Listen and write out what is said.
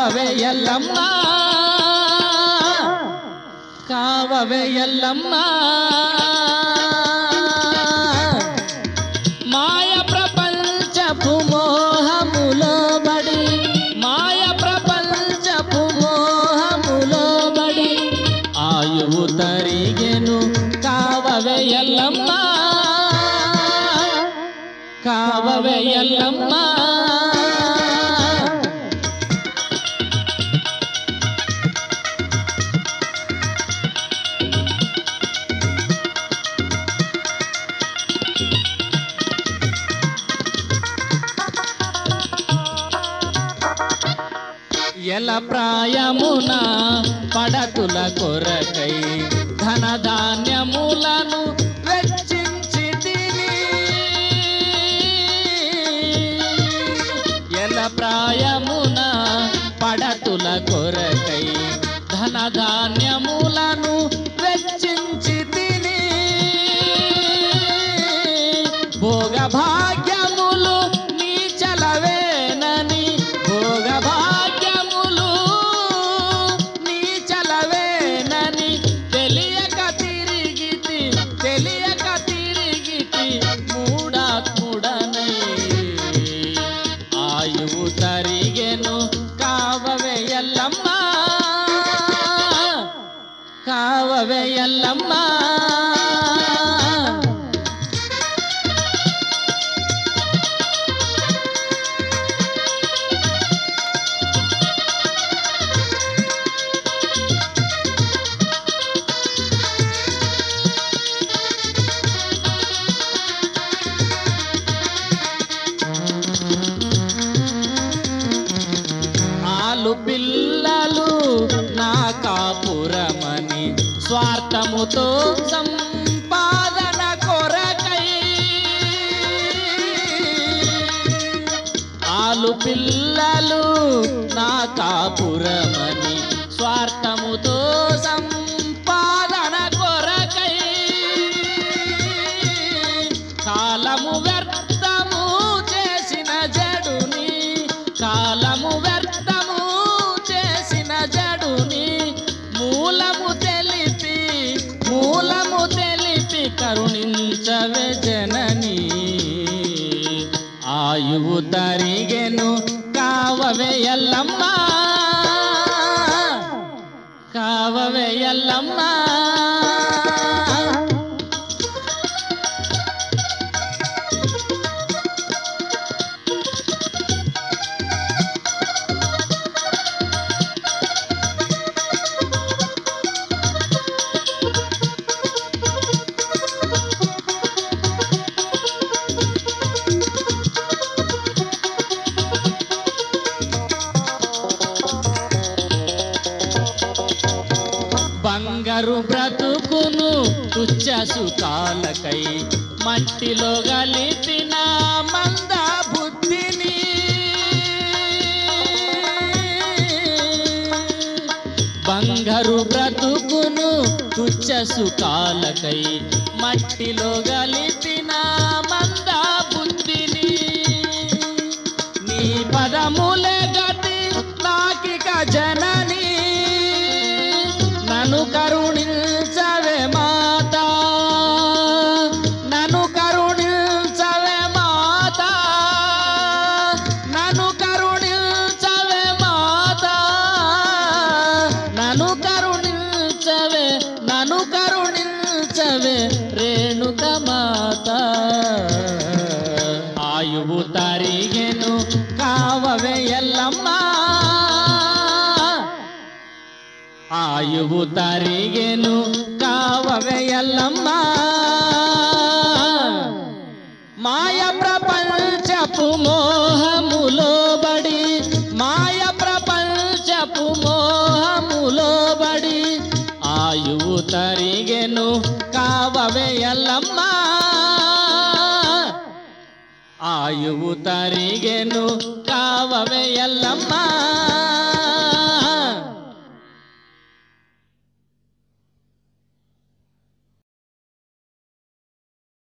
కావవే ఎల్లమ్మ కావవే ఎల్లమ్మ మాయ ప్రపంచపు మోహములో బడి మాయ ప్రపంచపు మోహములో బడి ఆయువు తరిగెను కావవే ఎల్లమ్మ కావవే ఎల్లమ్మ ఎల ప్రాయమున పడతుల కొరకై ధనధాన్యములను వెచ్చించి తిని ఎల ప్రాయమున పడతుల కొరకై ధనధాన్యములను వెచ్చించి తిని భోగ భాగ్యములు నీ చలవేనని భోగ భాగ్యములు నీ చలవేనని తెలియక తిరిగితి తెలియక తిరిగితి మూడాత్ముడనై ఆయువు తరిగెను కావవే ఎల్లమ్మ కావవే ఎల్లమ్మ ఆలు పిల్లలు నా కాపురమని స్వార్థముతో సంపాదన కొరకై ఆలు పిల్లలు నా కాపురమని స్వార్థముతో సంపాదన కొరకై కాలము వ్యర్థము చేసిన జడుని కాలము వ్యర్థము చేసిన జడుని మూలము తెలిపి మూలము తెలిపి కరుణించవే జనని ఆయువు తరిగెను కావవే ఎల్లమ్మ కావవే ఎల్లమ్మ బంగారు బ్రతుకును తుచ్చ సుఖాలకై మట్టిలో గలిపిన మంద బుద్ధిని బంగారు బ్రతుకును తుచ్చ సుఖాలకై మట్టిలో గలిపిన మంద బుద్ధిని నీ పదములే గతి నాకిక జనని నన్ను కరుణించవే మాత నన్ను కరుణించవే మాత నన్ను కరుణించవే మాత నన్ను కరుణించవే నన్ను కరుణించవే రేణుక మాత ఆయువు తరిగెను కావవే ఎల్లమ్మ ఆయువు తరిగెను కావవే ఎల్లమ్మ మాయ ప్రపంచపు మోహములో బడి మాయ ప్రపంచపు మోహములో బడి ఆయువు తరిగెను కావవే ఎల్లమ్మ ఆయువు తరిగెను కావవే ఎల్ల